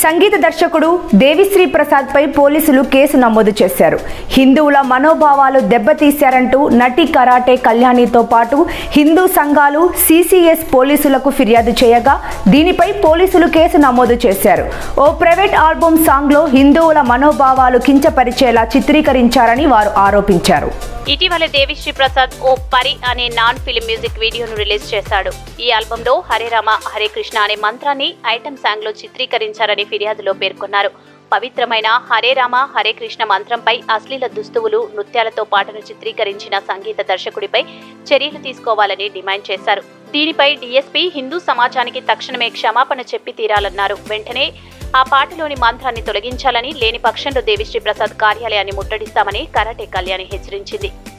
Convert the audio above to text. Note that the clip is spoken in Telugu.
సంగీత దర్శకుడు దేవిశ్రీ ప్రసాద్ పై పోలీసులు కేసు నమోదు చేశారు హిందువుల మనోభావాలు దెబ్బతీశారంటూ నటి కరాటే కళ్యాణితో పాటు హిందూ సంఘాలు సిసిఎస్ పోలీసులకు ఫిర్యాదు చేయగా దీనిపై పోలీసులు కేసు నమోదు చేశారు ఓ ప్రైవేట్ ఆల్బమ్ సాంగ్లో హిందువుల మనోభావాలు కించపరిచేలా చిత్రీకరించారని వారు ఆరోపించారు ఇటీవల దేవిశ్రీ ప్రసాద్ ఓ పరి అనే నాన్ ఫిల్మ్ మ్యూజిక్ వీడియోను రిలీజ్ చేశాడు ఈ ఆల్బంలో హరే రామ హరే కృష్ణ అనే మంత్రాన్ని ఐటమ్ సాంగ్ లో చిత్రీకరించారని ఫిర్యాదులో పేర్కొన్నారు పవిత్రమైన హరే రామ హరే కృష్ణ మంత్రంపై అశ్లీల దుస్తువులు నృత్యాలతో పాటను చిత్రీకరించిన సంగీత దర్శకుడిపై చర్యలు తీసుకోవాలని డిమాండ్ చేశారు దీనిపై డీఎస్పీ హిందూ సమాజానికి తక్షణమే క్షమాపణ చెప్పి తీరాలన్నారు వెంటనే ఆ పాటలోని మంత్రాన్ని తొలగించాలని లేని పక్షంలో దేవిశ్రీ ప్రసాద్ కార్యాలయాన్ని ముట్టడిస్తామని కరాటే కళ్యాణి హెచ్చరించింది